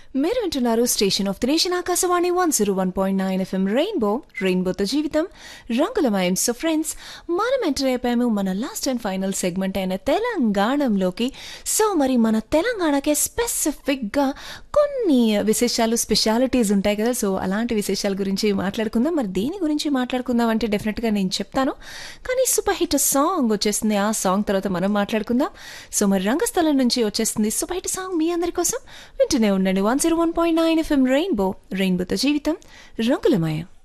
మీరు వింటున్నారు station of the nation Akashvani one zero one point nine FM rainbow రెయిన్బోతో జీవితం రంగులమయం సో ఫ్రెండ్స్ మనం ఎంటర్ అయిపోయాము మన లాస్ట్ అండ్ ఫైనల్ సెగ్మెంట్ అయిన తెలంగాణలోకి సో మరి మన తెలంగాణకే స్పెసిఫిక్గా కొన్ని విశేషాలు స్పెషాలిటీస్ ఉంటాయి కదా సో అలాంటి విశేషాల గురించి మాట్లాడుకుందాం మరి దేని గురించి మాట్లాడుకుందాం అంటే డెఫినెట్గా నేను చెప్తాను కానీ సూపర్ హిట్ సాంగ్ వచ్చేస్తుంది ఆ సాంగ్ తర్వాత మనం మాట్లాడుకుందాం సో మరి రంగస్థలం నుంచి వచ్చేస్తుంది సూపర్ హిట్ సాంగ్ మీ అందరి కోసం వింటూనే ఉండండి one zero one point nine FM rainbow రెయిన్బోతో జీవితం రంగులమయం